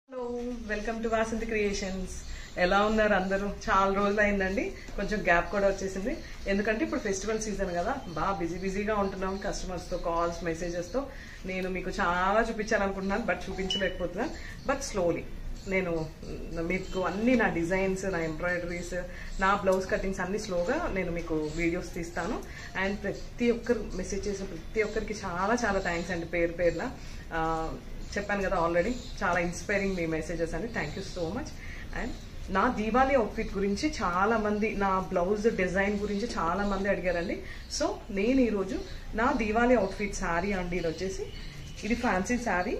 hello welcome to Vasanthi creations ఎలా ఉన్నారు అందరూ చాలా రోజులు అయిందండి కొంచెం గ్యాప్ కూడా వచ్చేసింది ఎందుకంటే ఇప్పుడు ఫెస్టివల్ సీజన్ కదా బాగా బిజీ బిజీగా ఉంటున్నాం కస్టమర్స్తో కాల్స్ మెసేజెస్తో నేను మీకు చాలా చూపించాలనుకుంటున్నాను బట్ చూపించలేకపోతున్నాను బట్ స్లోలీ నేను మ్, మీకు అన్ని నా డిజైన్స్ నా ఎంబ్రాయిడరీస్ నా బ్లౌజ్ కటింగ్స్ అన్ని స్లోగా నేను మీకు వీడియోస్ తీస్తాను అండ్ ప్రతి ఒక్కరు మెసేజ్ చేసిన ప్రతి ఒక్కరికి చాలా చాలా థ్యాంక్స్ అండి పేరు పేరున ఆ, చెప్పాను కదా ఆల్రెడీ చాలా ఇన్స్పైరింగ్ మీ మెసేజెస్ అని thank you so much and నా దీవాళీ అవుట్ఫిట్ గురించి చాలా మంది నా బ్లౌజ్ డిజైన్ గురించి చాలా మంది అడిగారండి సో నేను ఈరోజు నా దీవాళీ అవుట్ఫిట్ శారీ అండి ఇది వచ్చేసి ఇది ఫ్యాన్సీ శారీ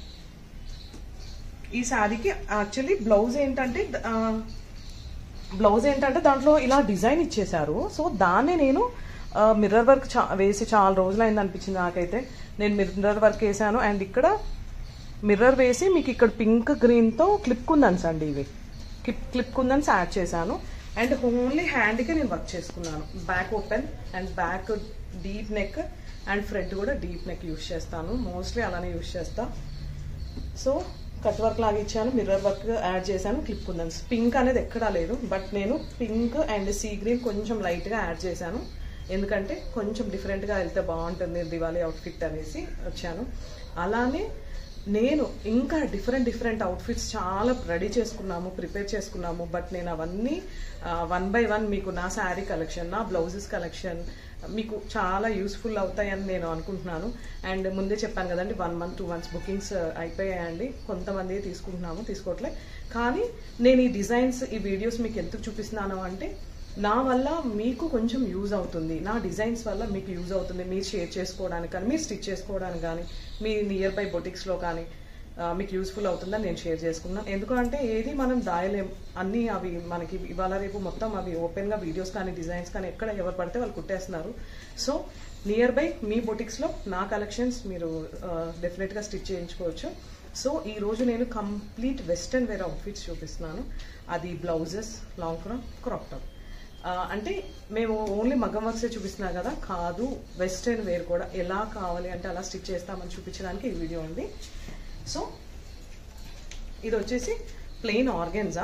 ఈ శారీకి యాక్చువల్లీ బ్లౌజ్ ఏంటంటే ఆ, బ్లౌజ్ ఏంటంటే దాంట్లో ఇలా డిజైన్ ఇచ్చేశారు సో దాన్ని నేను మిర్రర్ వర్క్ చా వేసి చాలా రోజులైంది అనిపించింది నాకైతే నేను మిర్రర్ వర్క్ వేసాను అండ్ ఇక్కడ మిర్రర్ వేసి మీకు ఇక్కడ పింక్ గ్రీన్తో క్లిప్ కుందన్స్ అండి ఇవి క్లిప్ క్లిప్ కుందన్స్ యాడ్ చేశాను అండ్ ఓన్లీ హ్యాండ్కి నేను వర్క్ చేసుకున్నాను back open and back deep neck and front కూడా డీప్ నెక్ యూస్ చేస్తాను మోస్ట్లీ అలానే యూస్ చేస్తా సో కట్ వర్క్ లాగా ఇచ్చాను మిర్రర్ వర్క్ యాడ్ చేశాను క్లిప్ ఉందని పింక్ అనేది ఎక్కడా లేదు బట్ నేను పింక్ అండ్ సీ గ్రీన్ కొంచెం లైట్గా యాడ్ చేశాను ఎందుకంటే కొంచెం డిఫరెంట్గా వెళ్తే బాగుంటుంది దివాళీ అవుట్ఫిట్ అనేసి వచ్చాను అలానే నేను ఇంకా డిఫరెంట్ డిఫరెంట్ అవుట్ఫిట్స్ చాలా రెడీ చేసుకున్నాము ప్రిపేర్ చేసుకున్నాము బట్ నేను అవన్నీ వన్ బై వన్ మీకు నా శారీ కలెక్షన్ నా బ్లౌజెస్ కలెక్షన్ మీకు చాలా యూస్ఫుల్ అవుతాయని నేను అనుకుంటున్నాను అండ్ ముందే చెప్పాను కదండి one month two months bookings అయిపోయాయండి కొంతమంది తీసుకుంటున్నాము తీసుకోవట్లే కానీ నేను ఈ డిజైన్స్ ఈ వీడియోస్ మీకు ఎందుకు చూపిస్తున్నాను అంటే నా వల్ల మీకు కొంచెం యూజ్ అవుతుంది నా డిజైన్స్ వల్ల మీకు యూజ్ అవుతుంది మీరు షేర్ చేసుకోవడానికి కానీ మీరు స్టిచ్ చేసుకోవడానికి కానీ మీ నియర్ బై బొటిక్స్లో కానీ ఆ, మీకు యూస్ఫుల్ అవుతుందని నేను షేర్ చేసుకున్నాను ఎందుకంటే ఏది మనం దాయలేం అన్నీ అవి మనకి ఇవాళ రేపు మొత్తం అవి ఓపెన్గా వీడియోస్ కానీ డిజైన్స్ కానీ ఎక్కడ ఎవరు పడితే వాళ్ళు కుట్టేస్తున్నారు సో నియర్ బై మీ బొటిక్స్లో నా కలెక్షన్స్ మీరు డెఫినెట్గా స్టిచ్ చేయించుకోవచ్చు సో ఈ రోజు నేను కంప్లీట్ వెస్ట్రన్ వేర్ అవుట్ఫిట్స్ చూపిస్తున్నాను అది blouses long frock crop top ఆ, అంటే మేము ఓన్లీ మగ్గం వర్క్సే చూపిస్తున్నా కదా కాదు వెస్ట్రన్ వేర్ కూడా ఎలా కావాలి అంటే అలా స్టిచ్ చేస్తామని చూపించడానికి ఈ వీడియో ఉంది సో ఇది వచ్చేసి plain organza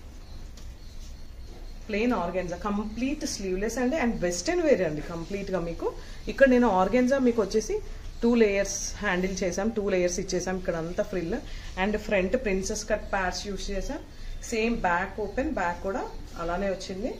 plain organza complete sleeveless అండి అండ్ వెస్టర్న్ వేర్ అండి కంప్లీట్గా మీకు ఇక్కడ నేను ఆర్గెన్జా మీకు వచ్చేసి టూ లేయర్స్ హ్యాండిల్ చేసాం టూ లేయర్స్ ఇచ్చేసాం ఇక్కడ అంతా frill and front princess cut pads use చేసాం సేమ్ బ్యాక్ ఓపెన్ బ్యాక్ కూడా అలానే వచ్చింది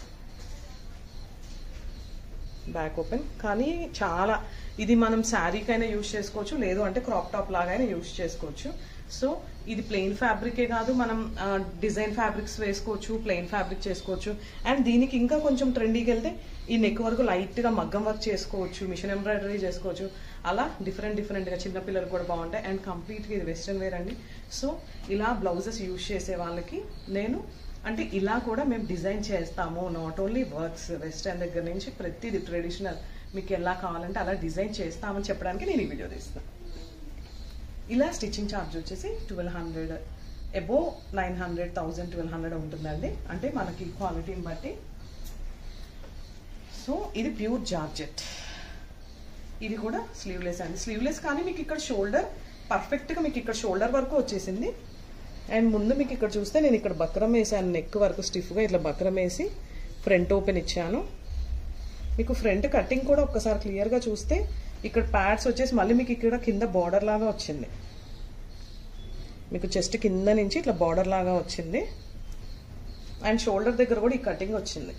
బ్యాక్ ఓపెన్ కానీ చాలా ఇది మనం శారీకైనా యూజ్ చేసుకోవచ్చు లేదు అంటే క్రాప్ టాప్ లాగైనా యూజ్ చేసుకోవచ్చు సో ఇది ప్లెయిన్ ఫ్యాబ్రికే కాదు మనం డిజైన్ ఫ్యాబ్రిక్స్ వేసుకోవచ్చు ప్లెయిన్ ఫ్యాబ్రిక్ చేసుకోవచ్చు అండ్ దీనికి ఇంకా కొంచెం ట్రెండీకి వెళ్తే ఈ నెక్ వరకు లైట్గా మగ్గం వర్క్ చేసుకోవచ్చు మిషన్ ఎంబ్రాయిడరీ చేసుకోవచ్చు అలా డిఫరెంట్ డిఫరెంట్గా చిన్నపిల్లలు కూడా బాగుంటాయి అండ్ కంప్లీట్గా ఇది వెస్ట్రన్ వేర్ అండి సో ఇలా బ్లౌజెస్ యూజ్ చేసే వాళ్ళకి నేను అంటే ఇలా కూడా మేము డిజైన్ చేస్తాము నాట్ ఓన్లీ వర్క్స్ వెస్టర్న్ దగ్గర నుంచి ప్రతిది ట్రెడిషనల్ మీకు ఎలా కావాలంటే అలా డిజైన్ చేస్తామని చెప్పడానికి నేను ఈ వీడియో తీస్తాను ఇలా స్టిచ్చింగ్ ఛార్జ్ వచ్చేసి twelve hundred above nine hundred thousand twelve hundred ఉంటుందండి అంటే మనకి క్వాలిటీని బట్టి సో ఇది ప్యూర్ జార్జెట్ ఇది కూడా స్లీవ్లెస్ అండి స్లీవ్లెస్ కానీ మీకు ఇక్కడ షోల్డర్ పర్ఫెక్ట్గా మీకు ఇక్కడ షోల్డర్ వరకు వచ్చేసింది అండ్ ముందు మీకు ఇక్కడ చూస్తే నేను ఇక్కడ బక్రం వేసాను నెక్ వరకు స్టిఫ్గా ఇట్లా బక్రం వేసి ఫ్రంట్ ఓపెన్ ఇచ్చాను మీకు ఫ్రంట్ కటింగ్ కూడా ఒక్కసారి క్లియర్గా చూస్తే ఇక్కడ ప్యాడ్స్ వచ్చేసి మళ్ళీ మీకు ఇక్కడ కింద బార్డర్ లాగా వచ్చింది మీకు చెస్ట్ కింద నుంచి ఇట్లా బార్డర్ లాగా వచ్చింది అండ్ షోల్డర్ దగ్గర కూడా ఈ కటింగ్ వచ్చింది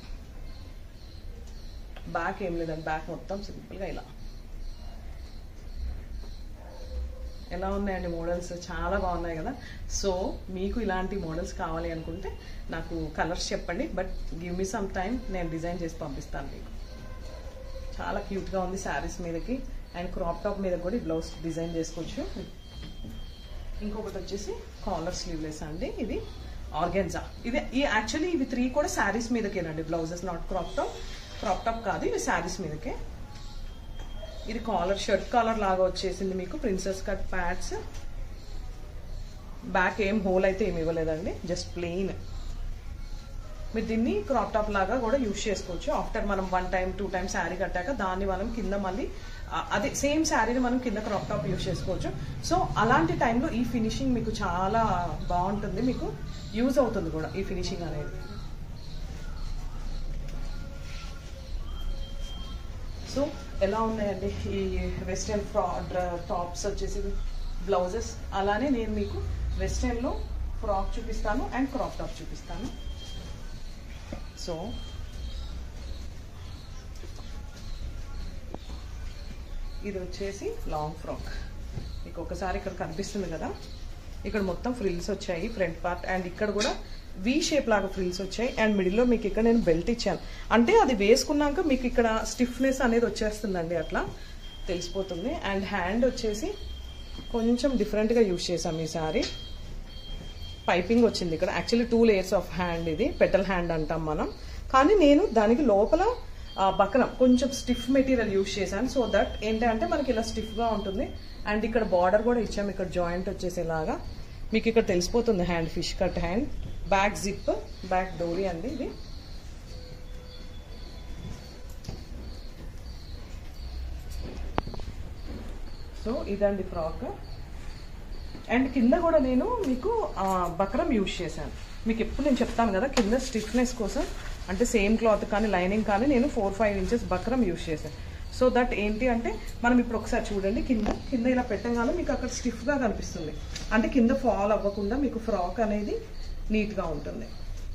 బ్యాక్ ఏం లేదండి బ్యాక్ మొత్తం సింపుల్గా ఇలా ఎలా ఉన్నాయండి మోడల్స్ చాలా బాగున్నాయి కదా సో మీకు ఇలాంటి మోడల్స్ కావాలి అనుకుంటే నాకు కలర్స్ చెప్పండి but give me some time నేను డిజైన్ చేసి పంపిస్తాను మీకు చాలా క్యూట్గా ఉంది శారీస్ మీదకి అండ్ క్రాప్ టాప్ మీద కూడా బ్లౌజ్ డిజైన్ చేసుకోవచ్చు ఇంకొకటి వచ్చేసి కాలర్ స్లీవ్లెస్ అండి ఇది ఆర్గెన్జా ఇది ఈ యాక్చువల్లీ ఇవి త్రీ కూడా శారీస్ మీదకేనండి blouses not crop top crop top కాదు ఇవి శారీస్ మీదకే ఇది కాలర్ షర్ట్ కాలర్ లాగా వచ్చేసింది మీకు ప్రిన్సెస్ కట్ ప్యాడ్స్ బ్యాక్ ఏం హోల్ అయితే ఏమి ఇవ్వలేదండి జస్ట్ ప్లెయిన్ మీరు దీన్ని క్రాప్ టాప్ లాగా కూడా యూస్ చేసుకోవచ్చు ఆఫ్టర్ మనం one time two time sari కట్టాక దాన్ని మనం కింద మళ్ళీ ఆ, అదే సేమ్ శారీని మనం కింద క్రాప్ టాప్ యూస్ చేసుకోవచ్చు సో అలాంటి టైంలో ఈ ఫినిషింగ్ మీకు చాలా బాగుంటుంది మీకు యూజ్ అవుతుంది కూడా ఈ ఫినిషింగ్ అనేది సో ఎలా ఉన్నాయండి ఈ వెస్ట్రన్ ఫ్రా టాప్స్ వచ్చేసి బ్లౌజెస్ అలానే నేను మీకు వెస్ట్రన్లో ఫ్రాక్ చూపిస్తాను అండ్ క్రాప్ టాప్ చూపిస్తాను సో ఇది వచ్చేసి లాంగ్ ఫ్రాక్ మీకు ఒకసారి ఇక్కడ కనిపిస్తుంది కదా ఇక్కడ మొత్తం ఫ్రిల్స్ వచ్చాయి ఫ్రంట్ పార్ట్ అండ్ ఇక్కడ కూడా వి షేప్ లాగా ఫ్రిల్స్ వచ్చాయి అండ్ మిడిల్లో మీకు ఇక్కడ నేను బెల్ట్ ఇచ్చాను అంటే అది వేసుకున్నాక మీకు ఇక్కడ స్టిఫ్నెస్ అనేది వచ్చేస్తుందండి అట్లా తెలిసిపోతుంది అండ్ హ్యాండ్ వచ్చేసి కొంచెం డిఫరెంట్గా యూజ్ చేసాం ఈ సారీ పైపింగ్ వచ్చింది ఇక్కడ actually two layers of hand ఇది పెటల్ హ్యాండ్ అంటాం మనం కానీ నేను దానికి లోపల ఆ, బకరం కొంచెం స్టిఫ్ మెటీరియల్ యూజ్ చేశాను సో దట్ ఏంటంటే మనకి ఇలా స్టిఫ్గా ఉంటుంది అండ్ ఇక్కడ బార్డర్ కూడా ఇచ్చాము ఇక్కడ జాయింట్ వచ్చేసేలాగా మీకు ఇక్కడ తెలిసిపోతుంది hand fish cut hand back zip back డోరీ అండి ఇది సో ఇదండి ఫ్రాక్ అండ్ కింద కూడా నేను మీకు ఆ, బక్రం యూజ్ చేశాను మీకు ఎప్పుడు నేను చెప్తాను కదా కింద స్టిఫ్నెస్ కోసం అంటే సేమ్ క్లాత్ కానీ లైనింగ్ కానీ నేను four five inches buckram use చేశాను సో దట్ ఏంటి అంటే మనం ఇప్పుడు ఒకసారి చూడండి కింద కింద ఇలా పెట్టగానే మీకు అక్కడ స్టిఫ్గా కనిపిస్తుంది అంటే కింద ఫాల్ అవ్వకుండా మీకు ఫ్రాక్ అనేది నీట్గా ఉంటుంది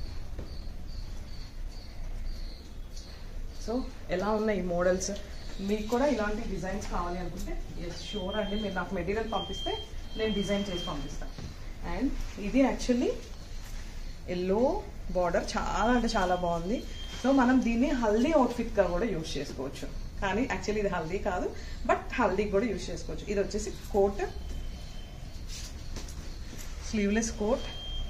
సో ఎలా ఉన్నాయి ఈ మోడల్స్ మీకు కూడా ఇలాంటి డిజైన్స్ కావాలి అనుకుంటే ఎస్ షూర్ అండి మీరు నాకు మెటీరియల్ పంపిస్తే నేను డిజైన్ చేసి పంపిస్తాను అండ్ ఇది యాక్చువల్లీ ఎల్లో బార్డర్ చాలా అంటే చాలా బాగుంది సో మనం దీన్ని హల్దీ అవుట్ఫిట్గా కూడా యూజ్ చేసుకోవచ్చు కానీ యాక్చువల్లీ ఇది హల్దీ కాదు బట్ హల్దీకి కూడా యూజ్ చేసుకోవచ్చు ఇది వచ్చేసి కోట్ స్లీవ్లెస్ కోట్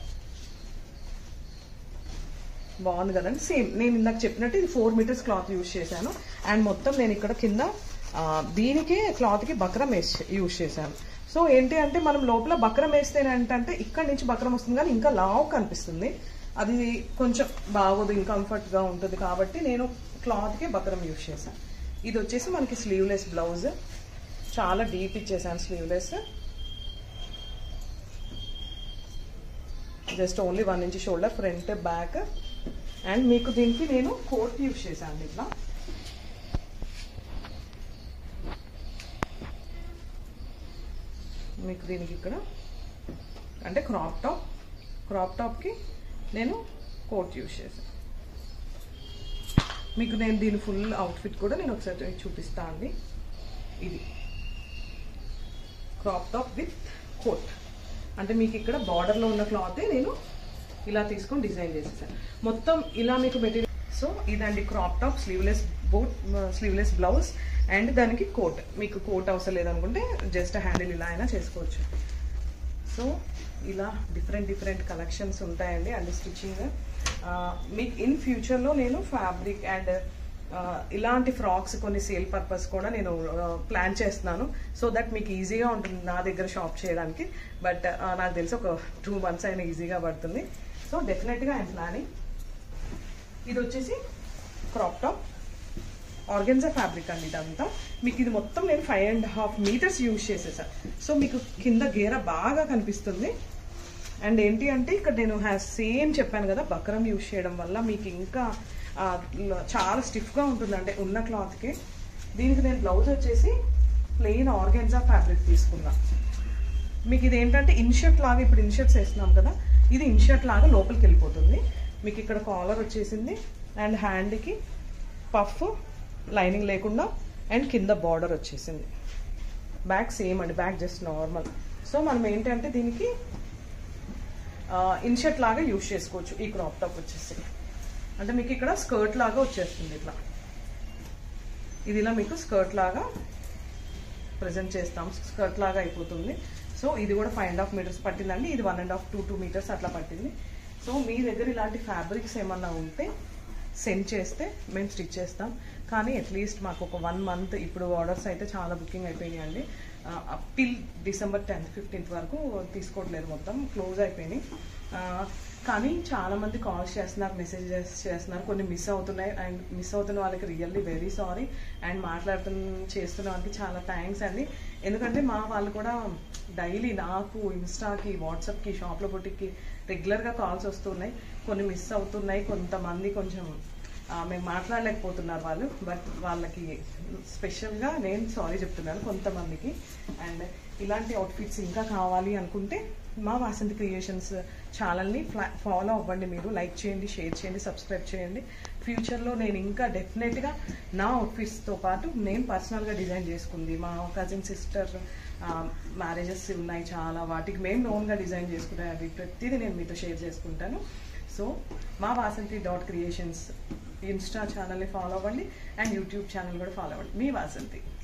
బాగుంది కదండి సేమ్ నేను ఇందాక చెప్పినట్టు ఇది ఫోర్ మీటర్స్ క్లాత్ యూజ్ చేశాను అండ్ మొత్తం నేను ఇక్కడ కింద ఆ, దీనికి క్లాత్కి బక్రం వేసి యూజ్ చేశాను సో ఏంటి అంటే మనం లోపల బక్రం వేస్తే ఏంటంటే ఇక్కడ నుంచి బక్రం వస్తుంది కానీ ఇంకా లావు కనిపిస్తుంది అది కొంచెం బాగోదు ఇంకంఫర్ట్గా ఉంటుంది కాబట్టి నేను క్లాత్కి బక్రం యూజ్ చేశాను ఇది వచ్చేసి మనకి స్లీవ్లెస్ బ్లౌజ్ చాలా డీప్ ఇచ్చేసాను sleeveless just only one inch shoulder front back and మీకు దీనికి నేను కోట్ యూజ్ చేశాను ఇట్లా మీకు దీనికి ఇక్కడ అంటే క్రాప్ టాప్ క్రాప్ టాప్కి నేను కోట్ యూజ్ చేశాను మీకు నేను దీని ఫుల్ అవుట్ఫిట్ కూడా నేను ఒకసారి చూపిస్తా అండి ఇది క్రాప్ టాప్ విత్ కోట్ అంటే మీకు ఇక్కడ బార్డర్లో ఉన్న క్లాతే నేను ఇలా తీసుకొని డిజైన్ చేసేసాను మొత్తం ఇలా మీకు మెటీరియల్ సో ఇదండి crop top sleeveless boat sleeveless blouse and దానికి కోట్ మీకు కోట్ అవసరం లేదనుకుంటే జస్ట్ హ్యాండిల్ ఇలా అయినా చేసుకోవచ్చు సో ఇలా డిఫరెంట్ డిఫరెంట్ కలెక్షన్స్ ఉంటాయండి అండ్ స్టిచ్చింగ్ మీకు ఇన్ ఫ్యూచర్లో నేను ఫ్యాబ్రిక్ అండ్ ఇలాంటి ఫ్రాక్స్ కొన్ని సేల్ పర్పస్ కూడా నేను ప్లాన్ చేస్తున్నాను సో దట్ మీకు ఈజీగా ఉంటుంది నా దగ్గర షాప్ చేయడానికి బట్ నాకు తెలిసి ఒక టూ మంత్స్ అయినా ఈజీగా పడుతుంది సో డెఫినెట్గా ఐఎమ్ ప్లానింగ్ ఇది వచ్చేసి క్రాప్ టాప్ ఆర్గెన్జా ఫ్యాబ్రిక్ అండి ఇదంతా మీకు ఇది మొత్తం నేను five and half metres use చేసేసాను సో మీకు కింద గేర బాగా కనిపిస్తుంది అండ్ ఏంటి అంటే ఇక్కడ నేను సేమ్ చెప్పాను కదా బక్రం యూజ్ చేయడం వల్ల మీకు ఇంకా ఆ, ల- చాలా స్టిఫ్గా ఉంటుంది అంటే ఉన్న క్లాత్కి దీనికి నేను బ్లౌజ్ వచ్చేసి ప్లెయిన్ ఆర్గెన్జా ఫ్యాబ్రిక్ తీసుకున్నా మీకు ఇది ఏంటంటే ఇన్షర్ట్ లాగా ఇప్పుడు ఇన్షర్ట్స్ వేస్తున్నాం కదా ఇది ఇన్షర్ట్ లాగా లోపలికి వెళ్ళిపోతుంది మీకు ఇక్కడ కాలర్ వచ్చేసింది అండ్ హ్యాండ్కి పఫ్ లైనింగ్ లేకుండా అండ్ కింద బార్డర్ వచ్చేసింది బ్యాక్ సేమ్ అండి బ్యాక్ జస్ట్ నార్మల్ సో మనం ఏంటంటే దీనికి ఇన్షర్ట్ లాగా యూజ్ చేసుకోవచ్చు ఈ క్రాప్ టాప్ వచ్చేసి అంటే మీకు ఇక్కడ స్కర్ట్ లాగా వచ్చేస్తుంది ఇట్లా ఇది ఇలా మీకు స్కర్ట్ లాగా ప్రజెంట్ చేస్తాం స్కర్ట్ లాగా అయిపోతుంది సో ఇది కూడా ఫైవ్ అండ్ హాఫ్ మీటర్స్ పట్టిందండి ఇది one and half two two metres అట్లా పట్టింది సో మీ దగ్గర ఇలాంటి ఫ్యాబ్రిక్స్ ఏమన్నా ఉంటే సెండ్ చేస్తే మేము స్టిచ్ చేస్తాం కానీ అట్లీస్ట్ మాకు ఒక వన్ మంత్ ఇప్పుడు ఆర్డర్స్ అయితే చాలా బుకింగ్ అయిపోయినాయి అండి టిల్ డిసెంబర్ టెన్త్ ఫిఫ్టీన్త్ వరకు తీసుకోవట్లేదు మొత్తం క్లోజ్ అయిపోయినాయి ఆ, కానీ చాలా మంది కాల్స్ చేస్తున్నారు మెసేజెస్ చేస్తున్నారు కొన్ని మిస్ అవుతున్నాయి అండ్ మిస్ అవుతున్న వాళ్ళకి రియల్లీ వెరీ సారీ అండ్ మాట్లాడుతున్న చేస్తున్న వాళ్ళకి చాలా థ్యాంక్స్ అండి ఎందుకంటే మా వాళ్ళు కూడా డైలీ నాకు ఇన్స్టాకి వాట్సాప్కి షాప్లో బుట్టికి రెగ్యులర్గా కాల్స్ వస్తున్నాయి కొన్ని మిస్ అవుతున్నాయి కొంతమంది కొంచెం ఆ, మేము మాట్లాడలేకపోతున్నారు వాళ్ళు బట్ వాళ్ళకి స్పెషల్గా నేను సారీ చెప్తున్నాను కొంతమందికి అండ్ ఇలాంటి అవుట్ఫిట్స్ ఇంకా కావాలి అనుకుంటే మా వాసంతి క్రియేషన్స్ ఛానల్ని ఫాలో అవ్వండి మీరు లైక్ చేయండి షేర్ చేయండి సబ్స్క్రైబ్ చేయండి ఫ్యూచర్లో నేను ఇంకా డెఫినెట్గా నా అవుట్ఫిట్స్తో పాటు నేను పర్సనల్గా డిజైన్ చేసుకుంది మా కజిన్ సిస్టర్ మ్యారేజెస్ ఉన్నాయి చాలా వాటికి మేము ఓన్గా డిజైన్ చేసుకునే అవి ప్రతిదీ నేను మీతో షేర్ చేసుకుంటాను సో మా వాసంతి డాట్ క్రియేషన్స్ ఇన్స్టా ఛానల్ని ఫాలో అవ్వండి అండ్ యూట్యూబ్ ఛానల్ కూడా ఫాలో అవ్వండి మీ వాసంతి